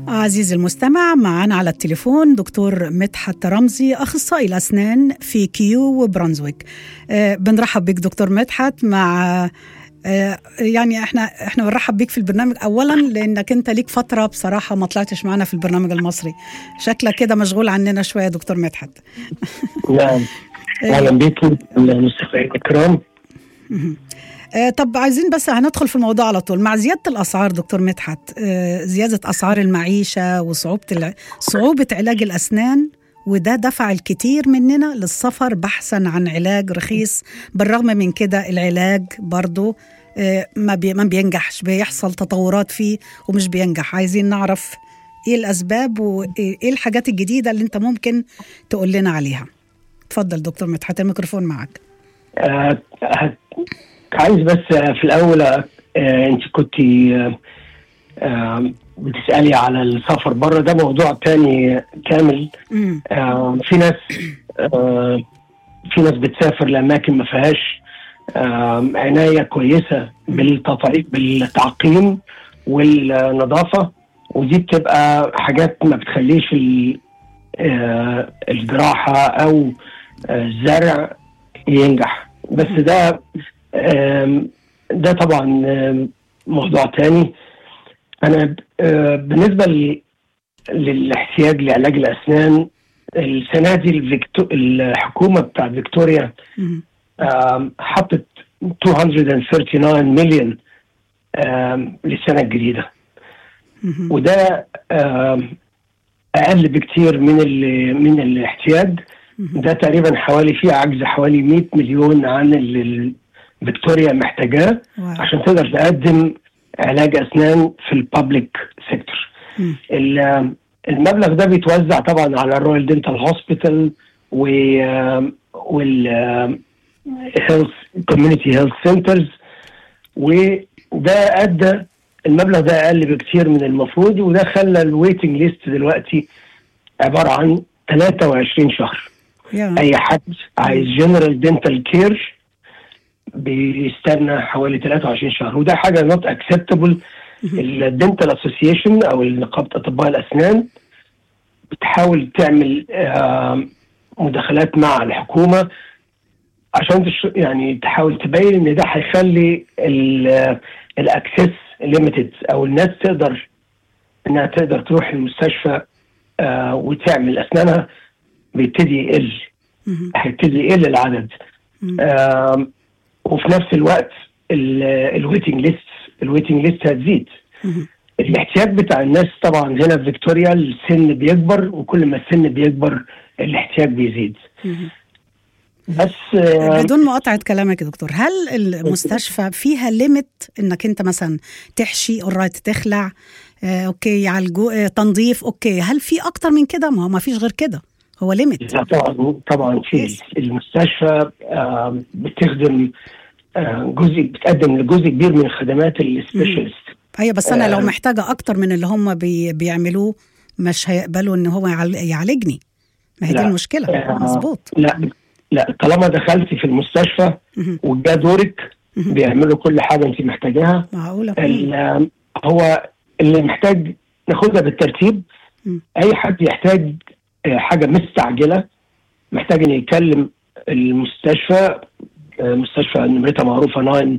عزيزي المستمع معنا على التليفون دكتور مدحت رمزي اخصائي الاسنان في كيو وبرانزويك أه بنرحب بك دكتور مدحت مع أه يعني احنا احنا بنرحب بيك في البرنامج اولا لانك انت ليك فتره بصراحه ما طلعتش معنا في البرنامج المصري شكلك كده مشغول عننا شويه دكتور مدحت نعم اهلا بيكم المستمعين الكرام آه طب عايزين بس هندخل في الموضوع على طول مع زياده الاسعار دكتور مدحت آه زياده اسعار المعيشه وصعوبه الع... صعوبه علاج الاسنان وده دفع الكثير مننا للسفر بحثا عن علاج رخيص بالرغم من كده العلاج برضه آه ما, بي... ما بينجحش بيحصل تطورات فيه ومش بينجح عايزين نعرف ايه الاسباب وايه الحاجات الجديده اللي انت ممكن تقول لنا عليها اتفضل دكتور مدحت الميكروفون معك آه عايز بس في الاول آه انت كنت آه بتسالي على السفر بره ده موضوع تاني كامل آه في ناس آه في ناس بتسافر لاماكن ما فيهاش آه عنايه كويسه بالتطعيم بالتعقيم والنظافه ودي بتبقى حاجات ما بتخليش آه الجراحه او آه الزرع ينجح بس ده ده طبعا موضوع تاني انا بالنسبه للاحتياج لعلاج الاسنان السنه دي الفيكتو... الحكومه بتاع فيكتوريا حطت 239 مليون للسنه الجديده وده اقل بكتير من ال... من الاحتياج ده تقريبا حوالي فيه عجز حوالي 100 مليون عن اللي فيكتوريا محتاجاه عشان تقدر تقدم علاج اسنان في البابليك سيكتور المبلغ ده بيتوزع طبعا على الرويال دنتال هوسبيتال و وال هيلث كوميونتي هيلث سنترز وده ادى المبلغ ده اقل بكتير من المفروض وده خلى الويتنج ليست دلوقتي عباره عن 23 شهر yeah. اي حد عايز جنرال دنتال كير بيستنى حوالي 23 شهر وده حاجه نوت اكسبتبل الدنتال اسوسيشن او نقابه اطباء الاسنان بتحاول تعمل مداخلات مع الحكومه عشان تش... يعني تحاول تبين ان ده هيخلي الاكسس ليميتد او الناس تقدر انها تقدر تروح المستشفى آه وتعمل اسنانها بيبتدي يقل هيبتدي يقل العدد آه وفي نفس الوقت الويتنج ليست الويتنج ليست هتزيد الاحتياج بتاع الناس طبعا هنا في فيكتوريا السن بيكبر وكل ما السن بيكبر الاحتياج بيزيد بس بدون مقاطعة كلامك يا دكتور هل المستشفى فيها ليميت انك انت مثلا تحشي اوريت تخلع آه، اوكي يعالجوا آه، تنظيف اوكي هل في اكتر من كده ما هو ما فيش غير كده هو ليميت طبعا طبعا في المستشفى آه بتخدم آه جزء بتقدم لجزء كبير من خدمات السبيشالست ايوه بس انا لو محتاجه اكتر من اللي هم بي بيعملوه مش هيقبلوا ان هو يعالجني ما هي دي المشكله آه مظبوط لا لا طالما دخلتي في المستشفى وجا دورك بيعملوا كل حاجه انت محتاجاها معقوله هو اللي محتاج ناخدها بالترتيب اي حد يحتاج حاجه مستعجله محتاج ان يكلم المستشفى مستشفى نمرتها معروفه 9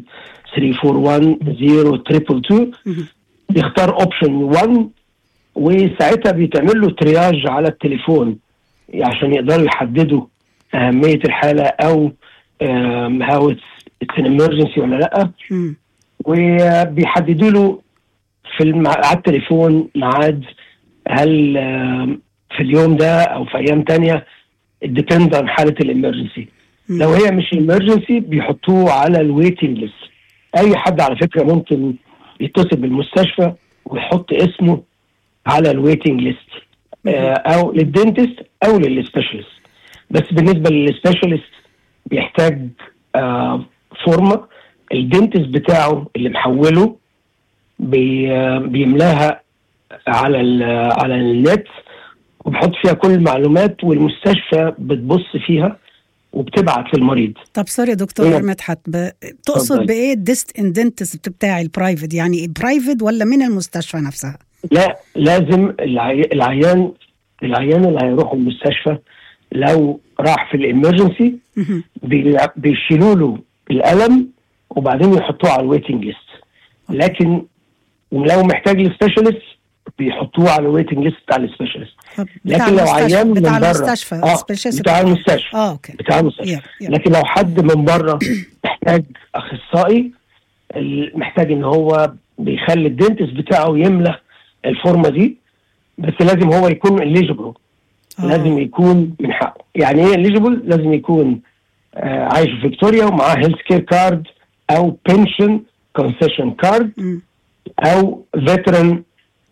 341 0 يختار اوبشن 1 وساعتها بيتعمل له ترياج على التليفون عشان يقدروا يحددوا اهميه الحاله او هاو اتس ان امرجنسي ولا لا وبيحددوا له في الم... على التليفون ميعاد هل في اليوم ده او في ايام تانية ديبند عن حاله الامرجنسي لو هي مش امرجنسي بيحطوه على الويتنج ليست اي حد على فكره ممكن يتصل بالمستشفى ويحط اسمه على الويتنج ليست او للدنتست او للسبيشالست بس بالنسبه للسبيشالست بيحتاج آه فورمه الدنتست بتاعه اللي محوله بي آه بيملاها على على النت وبحط فيها كل المعلومات والمستشفى بتبص فيها وبتبعت للمريض طب سوري دكتور مدحت ب... تقصد بايه الديست اندنتست بتاعي البرايفت يعني برايفت ولا من المستشفى نفسها لا لازم العي... العيان العيان اللي هيروح المستشفى لو راح في الامرجنسي مهم. بي- بيشيلوا له الالم وبعدين يحطوه على الويتنج ليست لكن لو محتاج لسبيشالست بيحطوه على الويتنج ليست بتاع السبيشالست طب بتاع لكن لو المستشفى- عيان من بتاع بره المستشفى اه specialist بتاع المستشفى اه اوكي بتاع المستشفى يب يب. لكن لو حد من بره محتاج اخصائي ال- محتاج ان هو بيخلي الدنتس بتاعه يملى الفورمه دي بس لازم هو يكون اليجيبل آه. لازم يكون من حقه يعني ايه اليجيبل لازم يكون آه عايش في فيكتوريا ومعاه هيلث كير كارد او بنشن كونسيشن كارد مم. او فيتران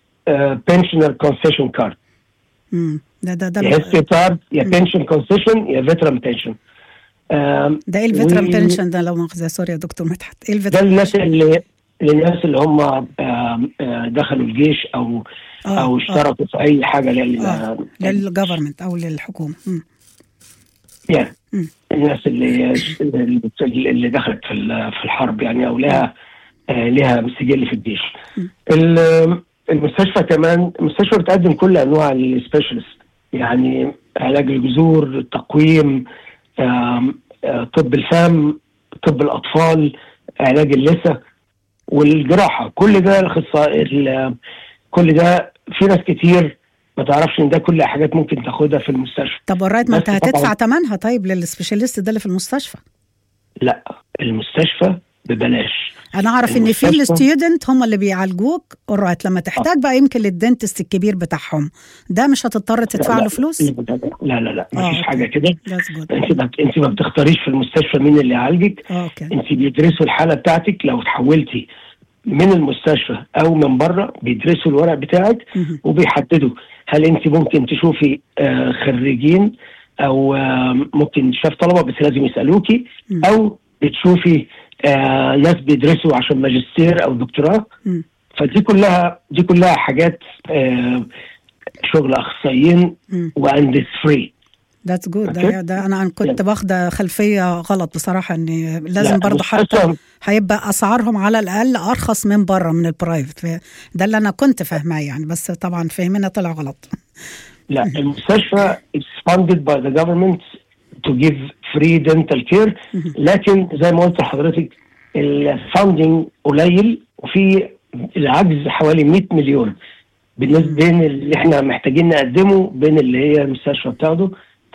بنشنر كونسيشن كارد مم. ده ده ده يا هيلث كير كارد يا مم. بنشن كونسيشن يا فيتران بنشن ده ايه الفيترام و- تنشن ده لو مؤاخذه سوري يا دكتور مدحت ايه ده الفيترام الناس اللي للناس اللي هم آم، آه، دخلوا الجيش او آه، او آه. اشتركوا في اي حاجه لل آه. للجفرمنت او للحكومه مم. يعني مم. الناس اللي اللي دخلت في ال- في الحرب يعني او لها آه، لها سجل في الجيش مم. ال- المستشفى كمان المستشفى بتقدم كل انواع السبيشالست يعني علاج الجذور تقويم آم، آه، طب الفم طب الاطفال علاج اللثه والجراحه كل ده الاخصائي ال- كل ده في ناس كتير ما تعرفش ان ده كل حاجات ممكن تاخدها في المستشفى طب ورايت ما بس انت طبعاً. هتدفع ثمنها طيب للسبيشاليست ده اللي في المستشفى لا المستشفى ببلاش انا اعرف ان في المستشفى- الستودنت هم اللي بيعالجوك اورايت لما تحتاج بقى يمكن للدنتست الكبير بتاعهم ده مش هتضطر تدفع لا، له فلوس لا لا لا, لا. آه، مفيش أوكي. حاجه كده That's good. انت ما انت ما بتختاريش في المستشفى مين اللي يعالجك اه اوكي انت بيدرسوا الحاله بتاعتك لو تحولتي من المستشفى او من بره بيدرسوا الورق بتاعك مهم. وبيحددوا هل انت ممكن تشوفي آه، خريجين او آه، ممكن شاف طلبه بس لازم يسالوكي مم. او بتشوفي آه، ناس بيدرسوا عشان ماجستير او دكتوراه مم. فدي كلها دي كلها حاجات آه، شغل اخصائيين مم. واند فري ذاتس جود ده, أوكي. ده انا كنت واخده خلفيه غلط بصراحه ان لازم برضه حتى حتى هيبقى اسعارهم على الاقل ارخص من بره من البرايفت ف- ده اللي انا كنت فاهماه يعني بس طبعا فهمنا طلع غلط لا المستشفى is funded by the government to give free dental care مهم. لكن زي ما قلت لحضرتك الفاندنج قليل وفي العجز حوالي 100 مليون بالنسبه بين اللي احنا محتاجين نقدمه بين اللي هي المستشفى بتاخده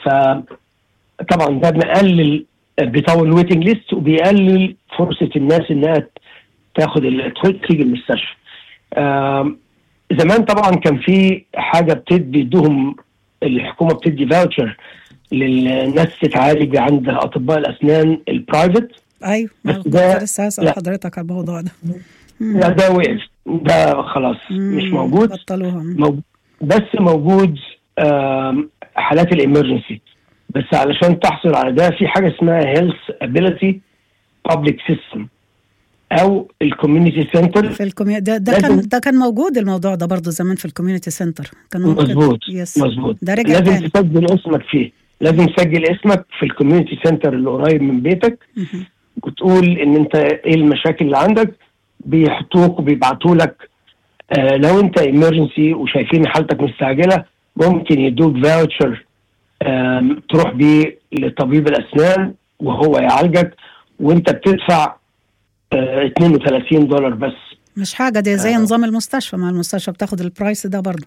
فطبعا ده مقلل بيطول الويتنج ليست وبيقلل فرصه الناس انها تاخد ال- تيجي المستشفى. آم، زمان طبعا كان في حاجه بتدي بيدوهم الحكومه بتدي فاوتشر للناس تتعالج عند اطباء الاسنان البرايفت ايوه بس أنا كنت ده- لسه هسال لا. حضرتك على الموضوع ده مم. لا ده وقف ده خلاص مش مم. موجود بطلوها مو- بس موجود آم، حالات الامرجنسي بس علشان تحصل على ده في حاجه اسمها هيلث ابيليتي بابليك سيستم او الكوميونتي سنتر في الكومي... ده, ده لازم- كان ده كان موجود الموضوع ده برضه زمان في الكوميونتي سنتر كان ممكن مظبوط يس مظبوط ده رجع لازم تاني تسجل اسمك فيه لازم تسجل اسمك في الكوميونتي سنتر اللي قريب من بيتك مهم. وتقول ان انت ايه المشاكل اللي عندك بيحطوك وبيبعتوا لك آه لو انت ايمرجنسي وشايفين حالتك مستعجله ممكن يدوك فاوتشر تروح بيه لطبيب الاسنان وهو يعالجك وانت بتدفع آه 32 دولار بس مش حاجه دي زي آه. نظام المستشفى ما المستشفى بتاخد البرايس ده برضه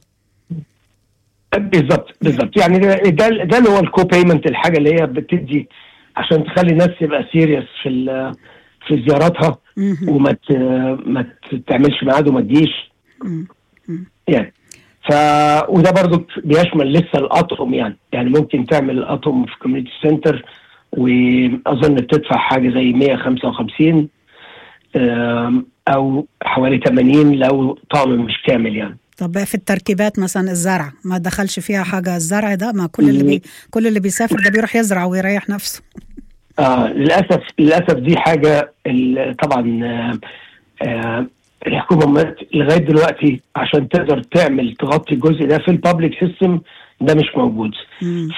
بالظبط بالظبط يعني ده ده, ده اللي هو الكو بيمنت الحاجه اللي هي بتدي عشان تخلي الناس تبقى سيريس في ال- في زياراتها مهم. وما ت- ما تعملش ميعاد وما تجيش مم. يعني ف وده برضو بيشمل لسه الاطقم يعني يعني ممكن تعمل الاطقم في كوميونتي سنتر واظن بتدفع حاجه زي 155 آم، او حوالي 80 لو طقم مش كامل يعني طب في التركيبات مثلا الزرع ما دخلش فيها حاجه الزرع ده ما كل اللي بي... كل اللي بيسافر ده بيروح يزرع ويريح نفسه آه للاسف للاسف دي حاجه ال- طبعا آه آه الحكومه ما- لغايه دلوقتي عشان تقدر تعمل تغطي الجزء ده في البابليك سيستم ده مش موجود مم.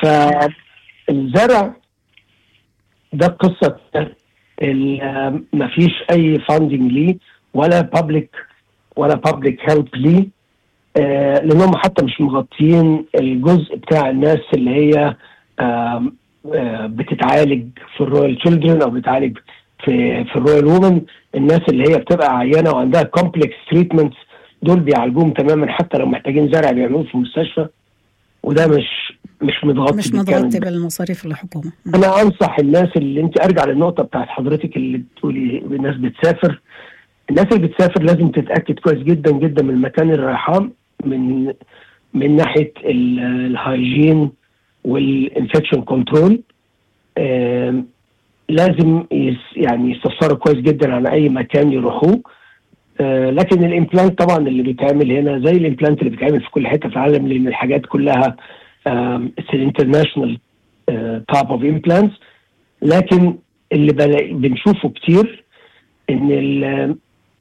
فالزرع ده قصه ما فيش اي فاندنج ليه ولا بابليك ولا بابليك هيلب ليه آه لانهم حتى مش مغطيين الجزء بتاع الناس اللي هي آه آه بتتعالج في الرويال تشيلدرن او بتتعالج في في الرويال وومن الناس اللي هي بتبقى عيانه وعندها كومبلكس تريتمنتس دول بيعالجوهم تماما حتى لو محتاجين زرع بيعملوه في المستشفى وده مش مش متغطي مش بالكامل. متغطي بالمصاريف الحكومه انا انصح الناس اللي انت ارجع للنقطه بتاعت حضرتك اللي بتقولي الناس بتسافر الناس اللي بتسافر لازم تتاكد كويس جدا جدا من المكان اللي رايحاه من من ناحيه ال- الهايجين والانفكشن كنترول آم، لازم يس يعني يستفسروا كويس جدا عن اي مكان يروحوه آه، لكن الامبلانت طبعا اللي بيتعمل هنا زي الامبلانت اللي بيتعمل في كل حته في العالم لان الحاجات كلها اتس الانترناشونال تايب اوف امبلانتس لكن اللي بلا- بنشوفه كتير ان ال-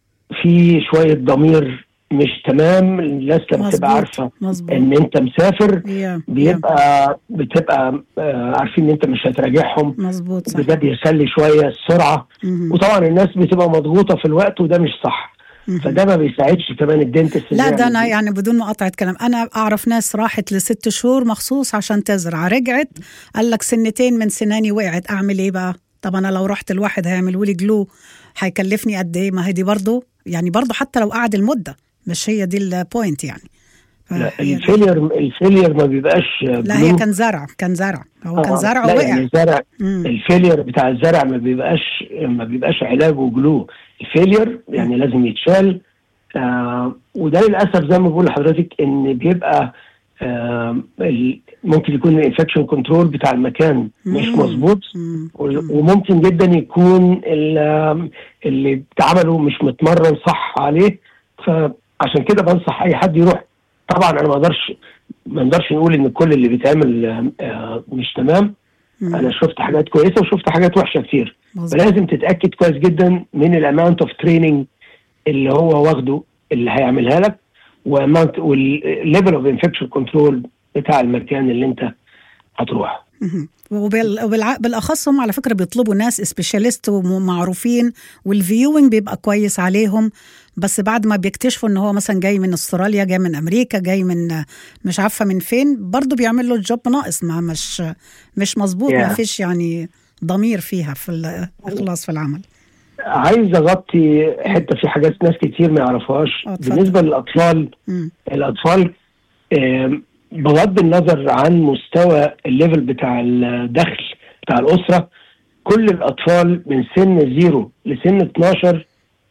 في شويه ضمير مش تمام الناس لما تبقى عارفه مظبوط ان انت مسافر يا يا بيبقى بتبقى آه، عارفين ان انت مش هتراجعهم مظبوط صح وده بيخلي شويه السرعه مهم. وطبعا الناس بتبقى مضغوطه في الوقت وده مش صح مهم. فده ما بيساعدش كمان الدنتست لا إنه ده انا يعمل- يعني بدون مقاطعه كلام انا اعرف ناس راحت لست شهور مخصوص عشان تزرع رجعت قال لك سنتين من سناني وقعت اعمل ايه بقى طب انا لو رحت الواحد هيعملوا لي جلو هيكلفني قد ايه ما هي دي برضه يعني برضه حتى لو قعد المده مش هي دي البوينت يعني لا فهي دي- الفيلير الفيلير ما بيبقاش لا هي كان زرع كان زرع هو كان زرع لا ووقع يعني الزرع مم. الفيلير بتاع الزرع ما بيبقاش ما بيبقاش علاجه جلو الفيلير يعني لازم يتشال آه وده للاسف زي ما بقول لحضرتك ان بيبقى آه ال- ممكن يكون الانفكشن كنترول بتاع المكان مش مم. مظبوط مم. و- وممكن جدا يكون ال- اللي اتعمله مش متمرن صح عليه فعشان كده بنصح اي حد يروح طبعا انا ما اقدرش ما نقدرش نقول ان كل اللي بيتعمل آه، مش تمام مم. انا شفت حاجات كويسه وشفت حاجات وحشه كتير مظبوط. فلازم تتاكد كويس جدا من الاماونت اوف تريننج اللي هو واخده اللي هيعملها لك واماونت والليفل اوف انفكشن كنترول بتاع المكان اللي انت هتروح مهم. وبال... وبالع... بالاخص هم على فكره بيطلبوا ناس سبيشاليست ومعروفين والفيوينج بيبقى كويس عليهم بس بعد ما بيكتشفوا ان هو مثلا جاي من استراليا جاي من امريكا جاي من مش عارفه من فين برضه بيعمل له الجوب ناقص ما مش مش مظبوط Yeah. ما فيش يعني ضمير فيها في الاخلاص في العمل عايز اغطي حته في حاجات ناس كتير ما يعرفوهاش اه، اتفضل. بالنسبه للاطفال مم. الاطفال آم، بغض النظر عن مستوى الليفل بتاع الدخل بتاع الاسره كل الاطفال من سن زيرو لسن 12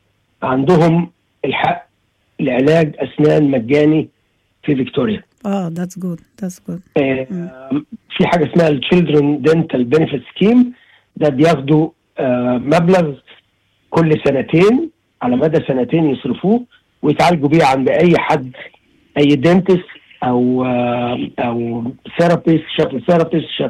عندهم الحق لعلاج اسنان مجاني في فيكتوريا اه ذاتس جود ذاتس جود آم، في حاجه اسمها التشيلدرن دنتال بنفيت سكيم ده بياخدوا آه، مبلغ كل سنتين على مدى سنتين يصرفوه ويتعالجوا بيه عند اي حد اي دنتست او آه، او ثيرابيست شاف ثيرابيست شاف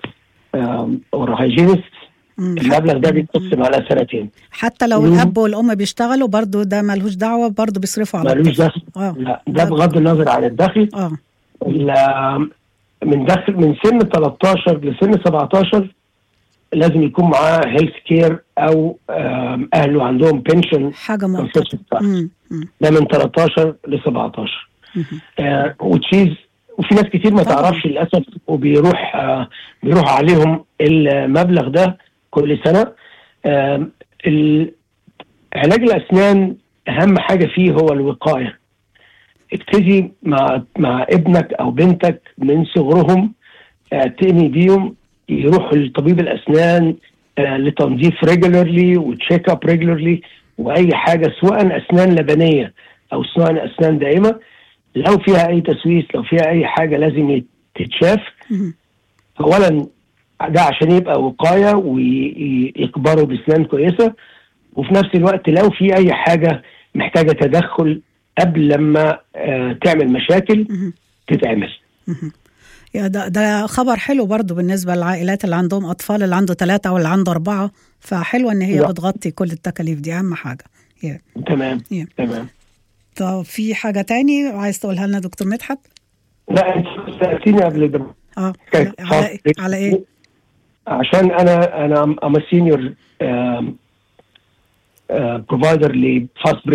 او هايجينست المبلغ ده بيتقسم على سنتين حتى لو مم. الاب والام بيشتغلوا برضه ده ملهوش دعوه برضه بيصرفوا على ملوش الطفل. دخل اه لا ده بغض النظر عن الدخل اه ال- من دخل من سن 13 لسن 17 لازم يكون معاه هيلث كير او آم، اهله عندهم بنشن حاجه مؤقته مم. مم. ده من 13 ل 17 مم. آه وتشيز وفي ناس كتير ما طبعاً. تعرفش للاسف وبيروح آه بيروح عليهم المبلغ ده كل سنه آه ال- علاج الاسنان اهم حاجه فيه هو الوقايه ابتدي مع مع ابنك او بنتك من صغرهم اعتني بيهم يروحوا لطبيب الاسنان آه، لتنظيف ريجولرلي وتشيك اب ريجولرلي واي حاجه سواء اسنان لبنيه او سواء اسنان دائمه لو فيها اي تسويس لو فيها اي حاجه لازم يت- تتشاف مم. اولا ده عشان يبقى وقايه ويكبروا باسنان كويسه وفي نفس الوقت لو في اي حاجه محتاجه تدخل قبل لما آه، تعمل مشاكل مم. تتعمل مهم. يا ده, ده خبر حلو برضو بالنسبة للعائلات اللي عندهم أطفال اللي عنده ثلاثة أو اللي عنده أربعة فحلوة إن هي لا. بتغطي كل التكاليف دي أهم حاجة يا. تمام يا. تمام طب في حاجة تاني عايز تقولها لنا دكتور مدحت؟ لا انت سالتيني قبل ده اه كيف؟ على, على, على إيه؟ عشان انا انا ام سينيور بروفايدر لفاست بريسز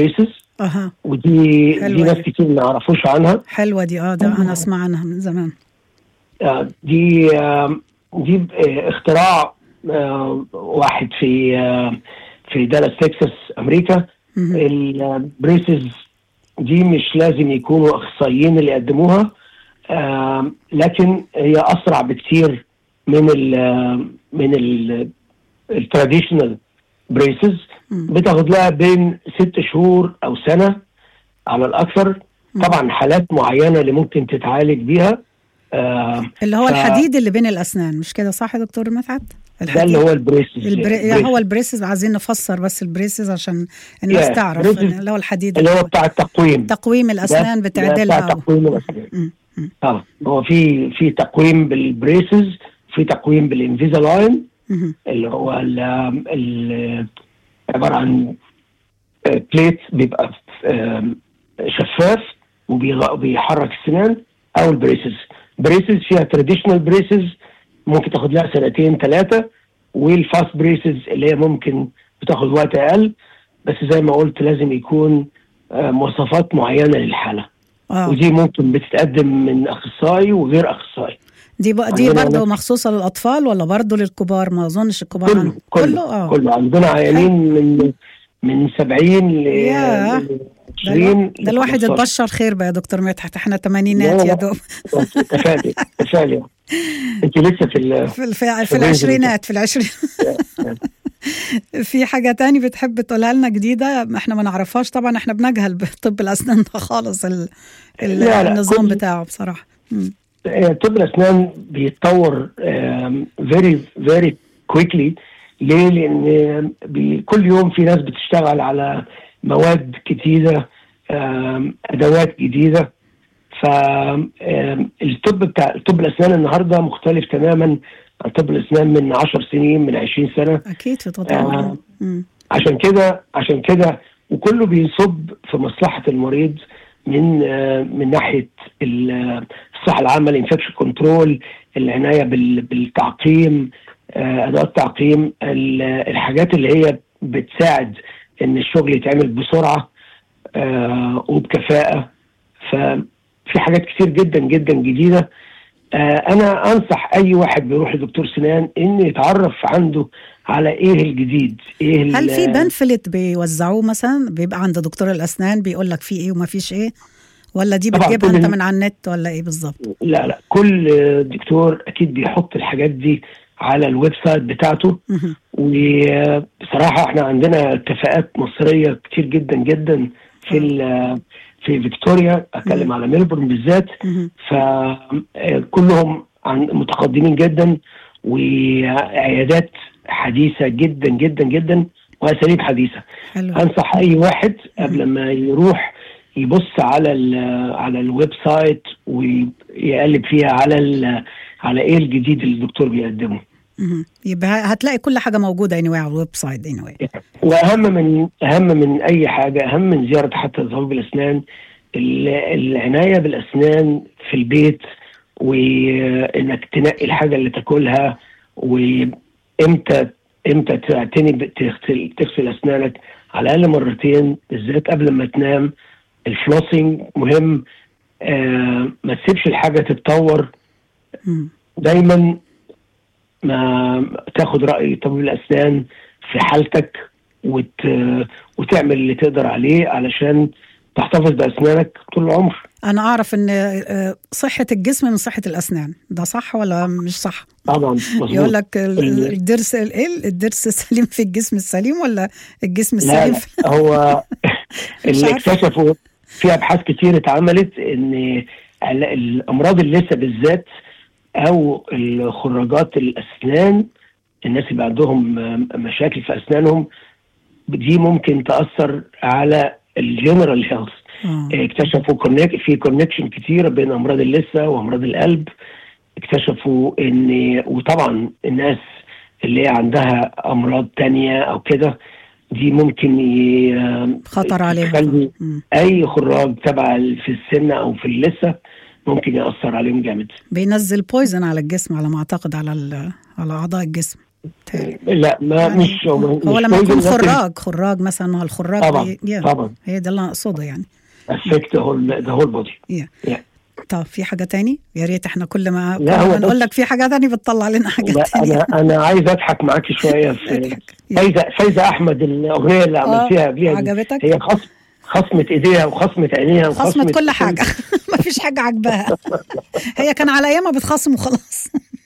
اها ودي حلوة دي ناس دي. كتير ما يعرفوش عنها حلوه دي اه ده انا اسمع عنها من زمان آه، دي آه، دي آه، اختراع آه، واحد في آه، في دالاس تكساس امريكا مهم. البريسز دي مش لازم يكونوا اخصائيين اللي يقدموها آم، لكن هي اسرع بكتير من ال من التراديشنال بريسز مم. بتاخد لها بين ست شهور او سنه على الاكثر مم. طبعا حالات معينه اللي ممكن تتعالج بيها آم، اللي هو ف- الحديد اللي بين الاسنان مش كده صح يا دكتور مدحت ده اللي هو البريسز البري... هو البريسز عايزين نفسر بس البريسز عشان الناس Yeah, تعرف braces اللي هو الحديد اللي هو بتاع التقويم تقويم الاسنان ده- ده بتعدلها بتاع تقويم الاسنان مم. مم. طبعا هو في في تقويم بالبريسز في تقويم بالانفيزالاين مهم. اللي هو ال ال عباره عن بليت بيبقى آم، شفاف وبيغ- وبيحرك السنان او البريسز بريسز فيها تراديشنال بريسز ممكن تاخد لها سنتين ثلاثه والفاست بريسز اللي هي ممكن بتاخد وقت اقل بس زي ما قلت لازم يكون آه، مواصفات معينه للحاله اه ودي ممكن بتتقدم من اخصائي وغير اخصائي دي بقى دي عندنا برضه ناس- مخصوصه للاطفال ولا برضه للكبار ما اظنش الكبار كله عن- كله كله اه كله عندنا عيانين من من 70 ل ياه. ل ده, 20 الوا... ده الواحد 15. اتبشر خير بقى يا دكتور مدحت احنا تمانينات لا، يا لا. دوب تفادي تفادي انت لسه في ال- في, في, في الرينج العشرينات في العشرين في حاجة تاني بتحب تقولها لنا جديدة احنا ما نعرفهاش طبعا احنا بنجهل بطب الأسنان ده خالص ال... ال... لا، لا، النظام كل- بتاعه بصراحة مم. آه، طب الاسنان بيتطور فيري فيري كويكلي ليه؟ لان بي- كل يوم في ناس بتشتغل على مواد جديده آم، ادوات جديده فالطب بتاع طب الاسنان النهارده مختلف تماما عن طب الاسنان من 10 سنين من 20 سنه أكيد في تطور آه. مم. عشان كده عشان كده وكله بيصب في مصلحه المريض من آه، من ناحيه ال- الصحه العامه الانفكشن كنترول العنايه بال- بالتعقيم آه، ادوات تعقيم ال- الحاجات اللي هي بتساعد ان الشغل يتعمل بسرعه آه، وبكفاءه ففي حاجات كتير جدا جدا جديده آه، انا انصح اي واحد بيروح لدكتور سنان ان يتعرف عنده على ايه الجديد ايه ال- هل في بنفلت بيوزعوه مثلا بيبقى عند دكتور الأسنان بيقول لك في إيه وما فيش إيه ولا دي طبعاً بتجيبها كل أنت ال- من على النت ولا إيه بالظبط؟ لا لا كل دكتور اكيد بيحط الحاجات دي على الويب سايت بتاعته مهم. وبصراحه احنا عندنا اتفاقات مصريه كتير جدا جدا في ال- في فيكتوريا اتكلم على ميلبورن بالذات مهم. فكلهم عن متقدمين جدا وعيادات حديثه جدا جدا جدا واساليب حديثه حلو انصح اي واحد قبل ما يروح يبص على ال على الويب سايت ويقلب فيها على ال على ايه الجديد اللي الدكتور بيقدمه مهم. يبقى هتلاقي كل حاجة موجودة anyway على الويب سايت anyway واهم من اهم من اي حاجه اهم من زياره حتى طبيب الاسنان ال- العنايه بالاسنان في البيت وانك تنقي الحاجه اللي تاكلها وامتى امتى تعتني ب- تغسل تغسل اسنانك على الاقل مرتين بالذات قبل ما تنام الفلوسنج مهم آه ما تسيبش الحاجه تتطور مم. دايما ما تاخد راي طبيب الاسنان في حالتك وت... وتعمل اللي تقدر عليه علشان تحتفظ باسنانك طول العمر أنا أعرف إن آه، صحة الجسم من صحة الأسنان ده صح ولا مش صح؟ طبعا مظبوط يقول لك ال- ال- الضرس ال- ايه الضرس السليم في الجسم السليم ولا الجسم لا السليم لا في هو اللي عارفة. اكتشفوا في ابحاث كتير اتعملت ان ال- الامراض اللثه بالذات او الخراجات الاسنان الناس اللي عندهم مشاكل في اسنانهم دي ممكن تاثر على الجنرال هيلث آه. اكتشفوا كونك في كونكشن كتير بين امراض اللثه وامراض القلب اكتشفوا ان وطبعا الناس اللي هي عندها امراض تانية او كده دي ممكن ي- خطر عليها تخلي مم. اي خراج تبع ال- في السن او في اللثه ممكن ياثر عليهم جامد بينزل بويزن على الجسم على ما اعتقد على ال- على اعضاء الجسم بتهيألي. لا ما يعني مش هو مش لما يكون poison، لكن خراج خراج مثلا ما هو الخراج طبعا بي- yeah. طبعا هي ده اللي انا اقصده يعني affect the whole the whole body yeah. Yeah. طب في حاجه تاني يا ريت احنا كل ما كل لا، هو ما نقول بس- لك في حاجه تاني بتطلع لنا حاجه لا تانية انا انا عايز اضحك معاكي شويه في اضحك. فايزه فايزه احمد الاغنيه اللي عملتيها قبليها دي، عجبتك؟ هي خصم خصمة ايديها وخصمة عينيها خصمت وخصمة كل حاجه ما فيش حاجه عجباها هي كان على ايامها بتخاصم وخلاص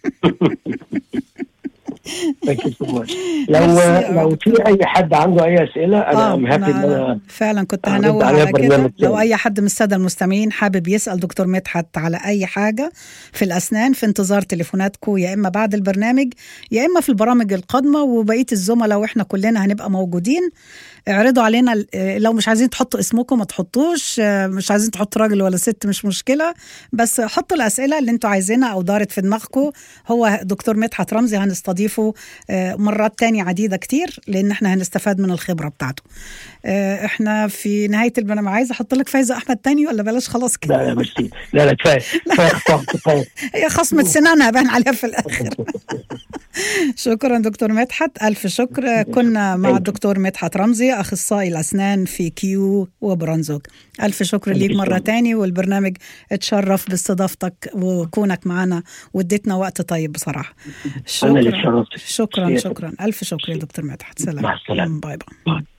Thank you so much. لو ميرسي يا لو دكتور. في اي حد عنده اي اسئله انا اه ام هابي ان أنا انا فعلا كنت هرد هنوه عليها على كده برنامج لو تاني. اي حد من الساده المستمعين حابب يسال دكتور مدحت على اي حاجه في الاسنان في انتظار تليفوناتكم يا اما بعد البرنامج يا اما في البرامج القادمه وبقيه الزملاء واحنا كلنا هنبقى موجودين اعرضوا علينا ال- آه، لو مش عايزين تحطوا اسمكم ما تحطوش آه، مش عايزين تحطوا راجل ولا ست مش مشكله بس حطوا الاسئله اللي انتوا عايزينها او دارت في دماغكم هو دكتور مدحت رمزي هنستضيفه آه، مرات تانية عديدة كتير لأن احنا هنستفاد من الخبرة بتاعته آه، احنا في نهاية البرنامج عايزة أحط لك فايزة أحمد تاني ولا بلاش خلاص كده لا لا ميرسي لا لا كفايه كفايه خطاب كفايه هي خصمة سنانها بان عليها في الآخر شكرا دكتور مدحت ألف شكر كنا مع الدكتور مدحت رمزي أخصائي الأسنان في كيو وبرانزوك ألف شكر ليك مرة تاني والبرنامج اتشرف باستضافتك وكونك معنا واديتنا وقت طيب بصراحة انا اللي شكرا اتشرفت شكرا شكرا. شكرا ألف شكر يا دكتور مدحت سلام مع السلامة. باي باي باي.